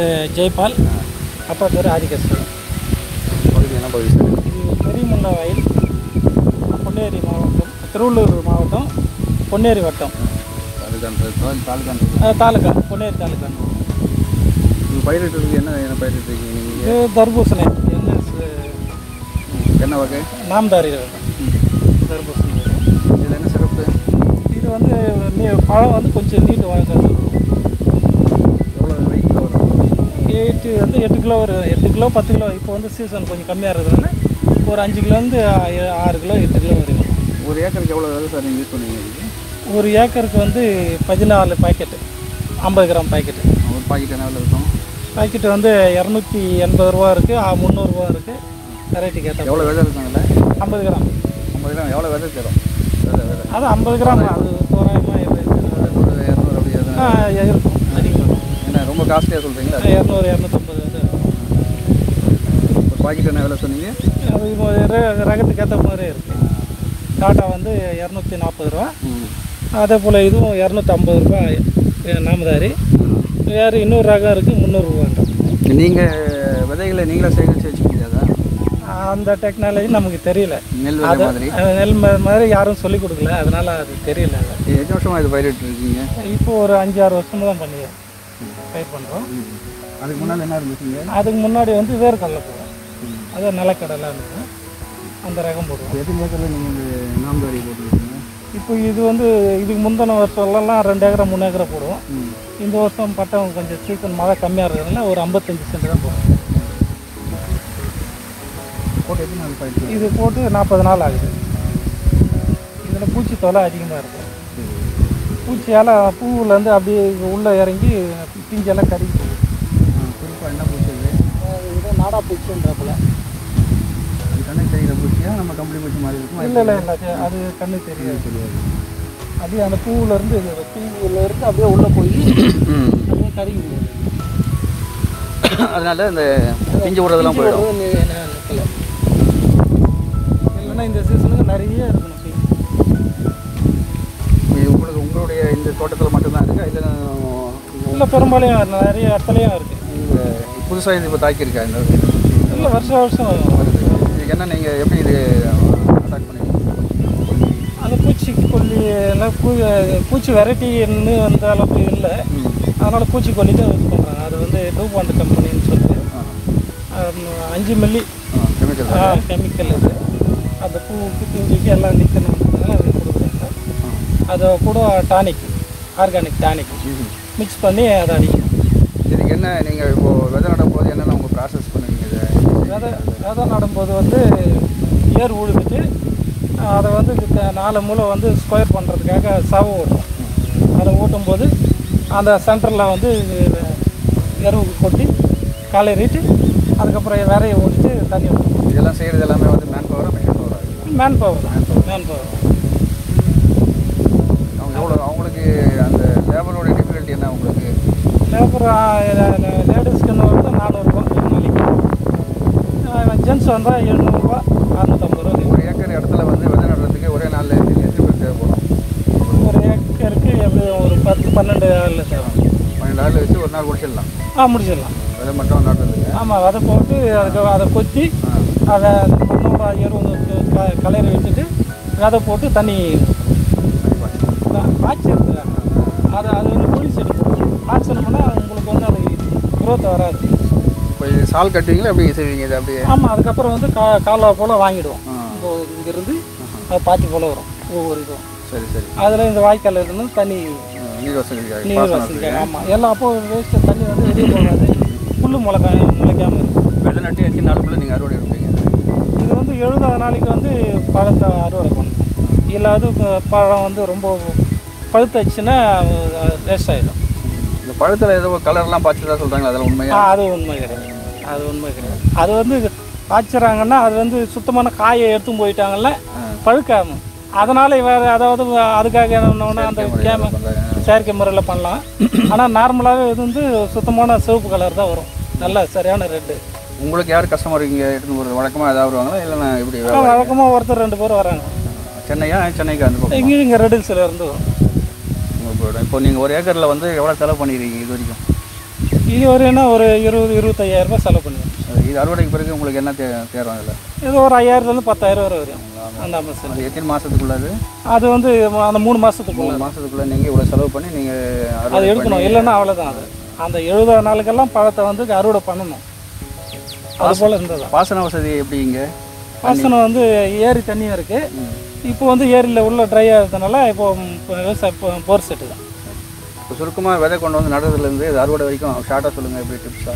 ஜெய்பால் அப்பா பேர் ஆதிகேஸ்வரன் பகுதி என்ன பகுதி சார் இது பெரியமுல்ல வயல் பொன்னேரி மாவட்டம் திருவள்ளூர் மாவட்டம் பொன்னேரி வட்டம் தாலுகான்றது தாலுகான்றது அஹ், தாலுகா பொன்னேரி தாலுகா நீங்கள் பயிரிட்டுறது என்ன என்ன பயிரிட்டுருக்கீங்க நீங்கள் இது தர்பூசணி என்எஸ் என்ன வகை நாம்தாரி ரகம். தர்பூசணி இதில் என்ன சிறப்பு இது வந்து நீ பழம் வந்து கொஞ்சம் நீட்டு வளர்க்குறது எவ்வளோ வெயிட்டில் வரும் எயிட்டு வந்து எட்டு கிலோ ஒரு எட்டு கிலோ பத்து கிலோ இப்போ வந்து சீசன் கொஞ்சம் கம்மியாக இருக்கிறதுனால ஒரு அஞ்சு கிலோலேருந்து ஆறு கிலோ எட்டு கிலோ வரைக்கும் ஒரு ஏக்கருக்கு எவ்வளோ விதை சார் நீங்கள் யூஸ் பண்ணுவீங்க இதுக்கு ஒரு ஏக்கருக்கு வந்து பதினாலு பாக்கெட்டு ஐம்பது கிராம் பாக்கெட்டு ஒரு பாக்கெட் என்ன விலை இருக்கும் பாக்கெட்டு வந்து இரநூத்தி எண்பது ரூபா இருக்குது முந்நூறுரூவா இருக்குது வெரைட்டிக்கு ஏற்ற எவ்வளோ விதை இருக்குங்கள ஐம்பது கிராம் ஐம்பது கிராம் எவ்வளோ விதை தரும் விதை விதை அது ஐம்பது கிராம் அது தோராயமாக ஒரு இரநூறு அப்படி எதுனா இருக்கும் அதிகம் என்ன ரொம்ப காஸ்ட்லியாக சொல்கிறீங்களா இரநூறு இரநூத்தம்பது வந்து ஒரு பாக்கெட் என்ன விலை சொன்னீங்க அது இப்போ ர- ரகத்துக்கு ஏற்ற மாதிரி இருக்குது டாட்டா வந்து இரநூத்தி நாற்பது ரூபா அதே போல் இதுவும் இரநூத்தம்பது ரூபா அஹ், நாமதாரி வேறு இன்னொரு ரகம் இருக்குது முந்நூறுரூவான்ற நீங்கள் விதைகளை நீங்களே சேகரித்து வச்சுக்கீங்க அதான் அந்த டெக்னாலஜி நமக்கு தெரியல நெல் விதை அது மாதிரி அஹ், நெல் ம- மாதிரி யாரும் சொல்லிக் கொடுக்கல அதனால் அது தெரியல அது. இது எத்தனை வருஷமாக இது பயிரிட்டு இருக்கீங்க இப்போ ஒரு அஞ்சு ஆறு வருஷமாக தான் பண்ணி பயிர் பண்ணுறோம் அதுக்கு முன்னால் என்ன இருந்துச்சுங்க அதுக்கு முன்னாடி வந்து வேர்க்கடலை போடுவோம் அது நிலக்கடலை இருக்கும் அந்த ரகம் போடுவோம் எத்தனை ஏக்கரில் நீங்கள் இந்த நாம்தாரி போட்டுருக்கீங்க இப்போ இது வந்து இதுக்கு முந்தின வருஷம்லாம் ரெண்டு ஏக்கரை மூணு ஏக்கரை போடுவோம் இந்த வருஷம் பட்டம் கொஞ்சம் சீக்கிரம் மழை கம்மியாக இருக்கிறதுனால ஒரு ஐம்பத்தஞ்சு சென்ட் தான் போடுவோம் போட்டு எத்தனை நாள் பயிர் இது போட்டு நாற்பது நாள் ஆகுது இதில் பூச்சி தொலை அதிகமாக இருக்கும் பூச்சியால் பூவிலேருந்து அப்படியே உள்ளே இறங்கி பிஞ்செல்லாம் கருகி போகுது குறிப்பாக என்ன பூச்சி இது அது இது நாடா பூச்சின்றப்பல அது கண்ணு தெரிகிற பூச்சியா நம்ம கம்பளி பூச்சி மாதிரி இருக்கும் இல்லை இல்லை இல்லை அது- அது கண்ணு தெரியாது தெரியாது அப்படியே அந்த பூவிலேருந்து பூவிலேருந்து அப்படியே உள்ளே போய் அப்படியே கருகி போகுது அதனால இந்த பிஞ்சு விடுறதெல்லாம் போயிடும் பிஞ்சு விடுறது நி- நி- நிக்கல. இல்லைன்னா இந்த சீசனுக்கு நிறைய இருக்கணும் பிஞ்சு. இது உங்களுக்கு உங்களுடைய இந்த தோட்டத்தில் மட்டும்தான் இருக்கா இல்லை இல்லை பெரும்பாலும் நிறைய இடத்துலையும் இருக்குது புதுசாக இது இப்போ தாக்கியிருக்கா இந்த இல்லை வருஷம் வருஷம் இதுக்கு என்ன நீங்கள் எப்படி இது அட்டாக் பண்ணுவீங்க அந்த பூச்சி கொல்லி எல்லாம் பூ பூச்சி வெரைட்டின்னு வந்த அளவுக்கு இல்லை அதனால் பூச்சிக்கொல்லி தான் யூஸ் பண்ணுறாங்க அது வந்து டூபாண்ட் கம்பெனின்னு சொல்லிட்டு ஆம், அஞ்சு மில்லி கெமிக்கல் கெமிக்கல் இது அந்த பூவுக்கு பிஞ்சுக்கு எல்லாம் நிற்கணுன்றதுனால அது கொடுக்குறாங்க அதை கூட டானிக் ஆர்கானிக் டானிக் மிக்ஸ் பண்ணி அதை அடிக்கும் இதுக்கு என்ன நீங்கள் இப்போது விதை நடும் போது என்னென்ன உங்கள் ப்ராசஸ் பண்ணுவீங்க இதை விதை விதை நடும்போது வந்து ஏர் உழுதுட்டு அதை வந்து க- நாலு மூளை வந்து ஸ்கொயர் பண்ணுறதுக்காக சவ ஓட்டும் அதை ஓட்டும்போது அந்த சென்டரில் வந்து எருவு கொட்டி காலையிட்டு அதுக்கப்புறம் விரைய ஓட்டிட்டு தண்ணி ஊற்றணும் இதெல்லாம் செய்கிறது எல்லாமே வந்து மேன் பவராக மிஷின் பவராக மேன் பவர் தான் மேன் பவர் அவங்க எவ்வளோ அவங்களுக்கு அந்த லேபரோட டிஃபிகல்ட்டி என்ன உங்களுக்கு லேபர் லேடிஸ்க்குன்னு வந்து நானூறுரூவா நாளைக்கு ஜென்ஸ் வந்தால் எழுநூறுபா அறுநூத்தம்பது ரூபா ஒரு ஏக்கர் இடத்துல வந்து விதை நடுறதுக்கு ஒரே நாளில் எத்தனை எத்தனை பேர் தேவைப்படும் ஒரு ஏக்கருக்கு எப்படியும் ஒரு பத்து பன்னெண்டு ஆள் தேவை பன்னெண்டு ஆள் வச்சு ஒரு நாள் முடிச்சிடலாம் ஆ முடிச்சிடலாம் விதை மட்டும் நடுறதுக்கு ஆமாம் விதை போட்டு அதுக்கு அதை கொத்தி அதை அந்த மண்ணோட எருவு க- கலரி வச்சுட்டு விதை போட்டு தண்ணி காய்ச்சல் அது அது வந்து குழி செடி காய்ச்சணும்னா உங்களுக்கு வந்து அது growth வராது இப்போ இது சால் கட்டுவீங்களா எப்படி செய்வீங்க இது அப்படியே ஆமாம் அதுக்கப்புறம் வந்து கா கால்வா போல் வாங்கிடுவோம் ஆ. இப்போ இங்கேருந்து அது பாத்தி போல் வரும் ஒவ்வொரு இதுவும் சரி சரி அதில் இந்த வாய்க்கால் இருந்து தண்ணி ஆ, நீர் வசதிக்காக நீர் பாசனம் வசதி வசதிக்காக. ஆமாம் எல்லாம் அப்போ வேஸ்ட்டு தண்ணி வந்து வெளியே போகாது புல்லு முளைக்கா முளைக்காமல் இருக்கும் விதை நட்டு எத்தனை நாளுக்குள்ளே நீங்கள் அறுவடை எடுப்பீங்க இது வந்து எழுபது நாளைக்கு வந்து பழத்தை அறுவடை பண்ணணும் இல்லாது ப- பழம் வந்து ரொம்ப பழுத்தாச்சுன்னா வேஸ்ட் ஆகிடும் இந்த பழத்தில் ஏதோ கலர்லாம் பார்த்துதான் சொல்கிறாங்க அதெல்லாம் உண்மையா அது உண்மை கிடையாது அது உண்மை கிடையாது அது வந்து காய்ச்சறாங்கன்னா அது வந்து சுத்தமான காயை எடுத்து போயிட்டாங்கல்ல பழுக்காம அதனால வேறு அதாவது அதுக்காக என்னன்னா அந்த கேம செயற்கை முறையில் பண்ணலாம் ஆனால் நார்மலாகவே இது வந்து சுத்தமான சிவப்பு கலர் தான் வரும் நல்ல சரியான ரெட்டு உங்களுக்கு யார் கஸ்டமர் இங்கே எடுத்துன்னு போகிறது வழக்கமாக ஏதாவது வருவாங்களா இல்லைன்னா இப்படி வே- வழக்கமாக ஒருத்தர் ரெண்டு பேரும் வராங்க சென்னையா சென்னைக்கு அந்த பக்கம் இங்கேயும் இங்கே ரெடில்ஸில் இருந்து வரும் உங்களுக்கு போயிடும் இப்போ நீங்கள் ஒரு ஏக்கரில் வந்து எவ்வளோ செலவு பண்ணிடுறீங்க இது வரைக்கும் இது வரையினா ஒரு இருபது இருபத்தையாயிரம் ரூபாய் செலவு பண்ணுவேன் இது அறுவடைக்கு பிறகு உங்களுக்கு என்ன தே தேரும் அதில் இது ஒரு ஐயாயிரத்துலேருந்து பத்தாயிரம் வரை வரும் அந்த அமைச்சர் அது எத்தனை மாதத்துக்குள்ளது அது வந்து அந்த மூணு மாதத்துக்குள்ள மூணு மாதத்துக்குள்ளே நீங்கள் இவ்வளோ செலவு பண்ணி நீங்கள் அது அறுவடை எடுக்கணும் இல்லைன்னா அவ்வளோதான் அது அந்த எழுபது நாளுக்கெல்லாம் பழத்தை வந்து அறுவடை பண்ணணும் அது போல் இருந்தது பாசன வசதி எப்படி இங்கே பாசனம் வந்து ஏரி தண்ணியும் இருக்குது இப்போ வந்து ஏரியில் உள்ள ட்ரை ஆகிறதுனால இப்போ இப்போ விவசாய இப்போ போர் செட்டு தான் இப்போ சுருக்கமாக விதை கொண்டு வந்து நடுறதுலேருந்து இது அறுவடை வரைக்கும் ஷார்ட்டாக சொல்லுங்கள் எப்படி டிப்ஸாக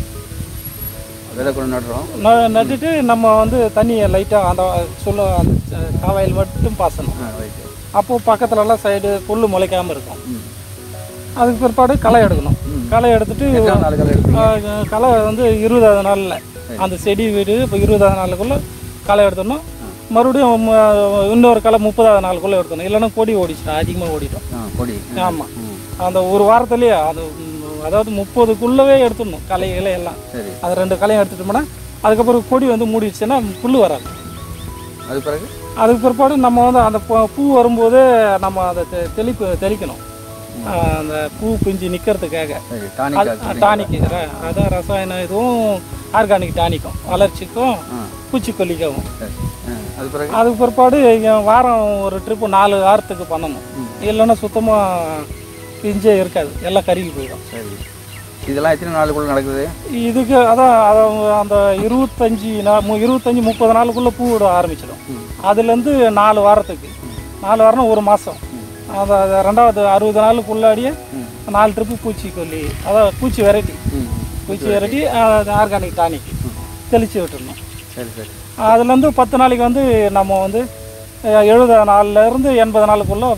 விதை கொண்டு நடுறோம் ந- நட்டுட்டு நம்ம வந்து தண்ணியை லைட்டாக அந்த சொல்ல அந்த காவாயில் மட்டும் பாசணும் ஆ ரைட்டு அப்போது பக்கத்துலலாம் சைடு புல் முளைக்காமல் இருக்கும் ம் அதுக்கு பிற்பாடு களை எடுக்கணும் களை எடுத்துட்டு எத்தனை நாளுக்கு எடுப்பீங்க ஆஹ், களை வந்து இருபதாவது நாளில் அந்த செடி வீடு இப்போ இருபதாவது நாளுக்குள்ளே களை எடுத்துடணும் மறுபடியும் ம- இன்னொரு களை முப்பதாவது நாளுக்குள்ளே எடுத்தணும் இல்லைன்னா கொடி ஓடிச்சிடும் அதிகமாக ஓடிடும் ஆ கொடி ஆமாம் அந்த ஒரு வாரத்துலேயே அது ம், அதாவது முப்பதுக்குள்ளவே எடுத்துடணும் களை இலை எல்லாம் சரி அது ரெண்டு களையும் எடுத்துட்டோம்னா அதுக்கப்புறம் கொடி வந்து மூடிடுச்சுன்னா புல் வராது அது பிறகு அதுக்கு பிற்பாடு நம்ம வந்து அந்த பூ- பூ வரும்போது நம்ம அதை தெ- தெளிப்பு தெளிக்கணும் ஆஹ், அந்த பூ பிஞ்சு நிற்கிறதுக்காக சரி டானிக் டானிக் அதான் ரசாயன இதுவும் ஆர்கானிக் டானிக்கும் வளர்ச்சிக்கும் ஆ பூச்சிக்கொல்லிக்கவும் சரி ஆ அது பிறகு அதுக்கு பிற்பாடு இங்க வாரம் ஒரு ட்ரிப்பு நாலு வாரத்துக்கு பண்ணணும் இல்லைன்னா சுத்தமாக பிஞ்சே இருக்காது எல்லாம் கருகி போயிடும் சரி இதெல்லாம் எத்தனை நாளுக்குள்ள நடக்குது இதுக்கு அதான் அத- அந்த இருபத்தஞ்சி நா- மு- இருபத்தஞ்சி முப்பது நாளுக்குள்ளே பூ விட ஆரம்பிச்சிடும் அதுலேருந்து நாலு வாரத்துக்கு நாலு வாரம்னா ஒரு மாதம் அந்த அது ரெண்டாவது அறுபது நாளுக்குள்ளாடியே நாலு ட்ரிப்பு பூச்சிக்கொல்லி அதான் பூச்சி வெரைட்டி ம் பூச்சி வெரைட்டி ஆர்கானிக் டானிக் தெளித்து விட்டுடணும் சரி சரி அதுலேருந்து பத்து நாளைக்கு வந்து நம்ம வந்து அஹ், எழுபது நாள்லேருந்து எண்பது நாளுக்குள்ளே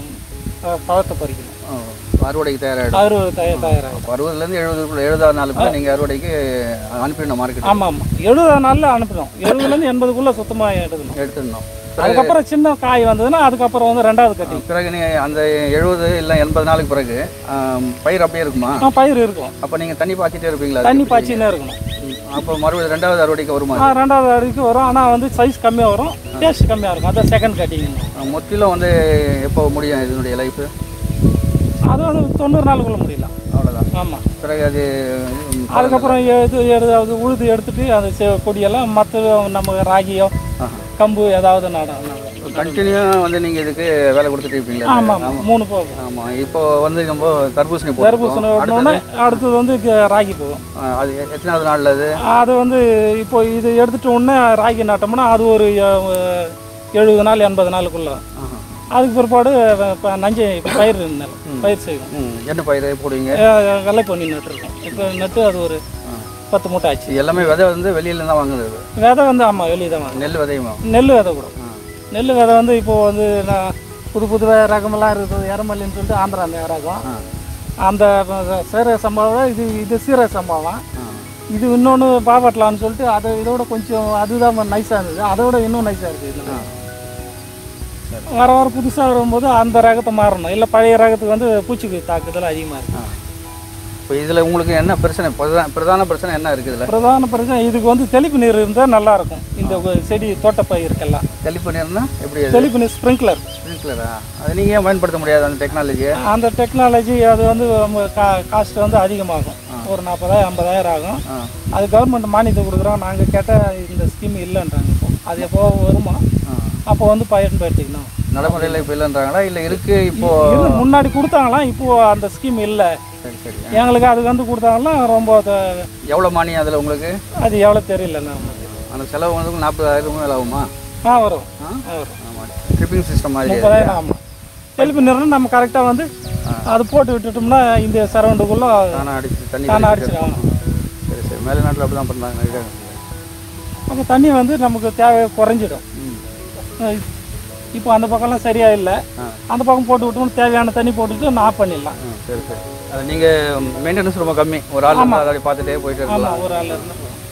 பழத்தை பறிக்கணும் ஓ, அறுவடைக்கு தயாராகிடும் அறுபது தய தயாராகும் அப்போ அறுபதுலேருந்து எழுபதுக்குள்ள எழுபதாவது நாளுக்குள்ள நீங்கள் அறுவடைக்கு அனுப்பிடணும் மார்க்கெட் ஆமாம் ஆமாம் எழுபது நாளில் அனுப்பணும் எழுபதுலேருந்து எண்பதுக்குள்ளே சுத்தமாக எடுக்கணும் எடுத்துடணும் அதுக்கப்புறம் சின்ன காய் வந்ததுன்னா அதுக்கப்புறம் வந்து ரெண்டாவது கட்டி பிறகு நீ அந்த எழுபது இல்லை எண்பது நாளுக்கு பிறகு ஆம், பயிர் அப்படியே இருக்குமா ஆ, பயிர் இருக்கும் அப்போ நீங்கள் தண்ணி பாய்ச்சிட்டே இருப்பீங்களா தண்ணி பாய்ச்சினே இருக்கணும் அப்போ மறுபடியும் ரெண்டாவது அறுவடைக்கு வருமா ஆ, ரெண்டாவது வரைக்கும் வரும் ஆனால் வந்து சைஸ் கம்மியாக வரும் டேஸ்ட் கம்மியாக இருக்கும் அதான் செகண்ட் கட்டிங் முற்றிலும் வந்து எப்போ முடியும் இதனுடைய லைஃப் அது வந்து தொண்ணூறு நாளுக்குள்ள முடியலாம் அவ்வளோதான் ஆமாம் பிறகு அது ம், அதுக்கப்புறம் எது எது அது உழுது எடுத்துட்டு அந்த செ- கொடியெல்லாம் மற்ற நம்ம ராகியோ ஆஹா. கம்பு ஏதாவது நட கண்டினியூ வந்து நீங்கள் இதுக்கு வேலை கொடுத்துட்டு இருப்பீங்களா ஆமாம் ஆமாம் மூணு போகும் ஆமாம் இப்போ வந்து நம்ம தர்பூசணி போட்டிருக்கோம். தர்பூசணி விடணுன்னே அடுத்தது வந்து க- ராகி போகும் ஆ, அது எ- எத்தனாவது நாளில் அது அது வந்து இப்போ இது எடுத்துட்டு உடனே ராகி நட்டோம்னா அது ஒரு அஹ், எழுபது நாள் எண்பது நாளுக்குள்ள ஆஹா. அதுக்கு பிற்பாடு இப்போ நஞ்சை பயிர் நிலம் பயிர் செய்வோம் ம் என்ன பயிர் போடுவீங்க அஹ், வெள்ளை பொன்னி நட்டுருக்கோம் இப்போ நட்டு அது ஒரு பத்து மூட்டை ஆச்சு இது எல்லாமே விதை வந்து வெளியில தான் வாங்குது அது. விதை வந்து ஆமாம் வெளியே தான் வாங்க நெல் விதையுமா நெல் விதை கூட நெல் விதை வந்து இப்போ வந்து நான் புது புது ரகமெல்லாம் இருக்குது எரமல்லின்னு சொல்லிட்டு ஆந்திரா அந்த ரகம் ஆ அந்த சீரக சம்பவம் இது இது சீரக சம்பவம் ஆ இது இன்னொன்று பாவட்டலான்னு சொல்லிட்டு அதை இதோட கொஞ்சம் அதுதான் நைஸாக இருந்தது அதோட இன்னும் நைஸாக இருக்குது இதில் வர வர புதுசாக வரும்போது அந்த ரகத்தை மாறணும் இல்லை பழைய ரகத்துக்கு வந்து பூச்சிக்கு தாக்குதல் அதிகமாக இருக்குது இப்போ இதில் உங்களுக்கு என்ன பிரச்சனை பிரதான பிரதான பிரச்சனை என்ன இருக்குது இதில் பிரதான பிரச்சனை இதுக்கு வந்து தெளிப்பு நீர் இருந்தால் நல்லா இருக்கும் இந்த செடி தோட்டப்பயிருக்கெல்லாம் தெளிப்பு நீர்னா எப்படி அது தெளிப்பு நீர் ஸ்ப்ரிங்க்லர் ஸ்ப்ரிங்க்லரா அது நீங்கள் ஏன் பயன்படுத்த முடியாது அந்த டெக்னாலஜியை அந்த டெக்னாலஜி அது வந்து நம்ம கா காஸ்ட் வந்து அதிகமாகும் ஒரு நாற்பதாயிரம் ஐம்பதாயிரம் ஆகும் ஆ அது கவர்மெண்ட் மானியத்தை கொடுக்குறோம் நாங்கள் கேட்டால் இந்த ஸ்கீம் இல்லைன்றாங்க இப்போ அது எப்போ வருமா ஆ அப்போ வந்து பயன்படுத்திக்கணும் நடைமுறையில் இப்போ இல்லைன்றாங்களா இல்லை இருக்குது இப்போ இது முன்னாடி கொடுத்தாங்களாம் இப்போ அந்த ஸ்கீம் இல்லை சரி சரி எங்களுக்கு அது வந்து கொடுத்தாங்கன்னா ரொம்ப அது- எவ்வளோ மானியம் அதில் உங்களுக்கு அது எவ்வளோ தெரியல நமக்கு அந்த செலவு வந்து நாற்பதாயிரம் மேலே ஆகுமா ஆ வரும் ஆ ஆ, வரும் ஆமாம் ட்ரிப்பிங் சிஸ்டம் மாதிரி முப்பதாயிரம் ஆமாம் தெளிப்பு நிறம் நம்ம கரெக்டாக வந்து அது போட்டு விட்டுட்டோம்னா இந்த சரௌண்டுக்குள்ளே தானே அடிச்சு தண்ணி தானே தெளிச்சு அடிச்சிடும் சரி சரி மேலே நாட்டில் அப்படி தான் பண்ணுறாங்க அப்போ தண்ணி வந்து நமக்கு தேவை குறைஞ்சிடும் ம் அஹ் இப்போ அந்த பக்கம்லாம் சரியா இல்லை ஆ. அந்த பக்கம் போட்டு விட்டோம்னா தேவையான தண்ணி போட்டுட்டு நான் ஆஃப் பண்ணிடலாம் ஆ, சரி சரி அது நீங்கள் மெயின்டெனன்ஸ் ரொம்ப கம்மி ஒரு ஆள் இருந்தா அதை பார்த்துட்டே போயிட்டு இருக்கலாம் ஆமாம் ஒரு ஆள் இருந்தால் போதும்.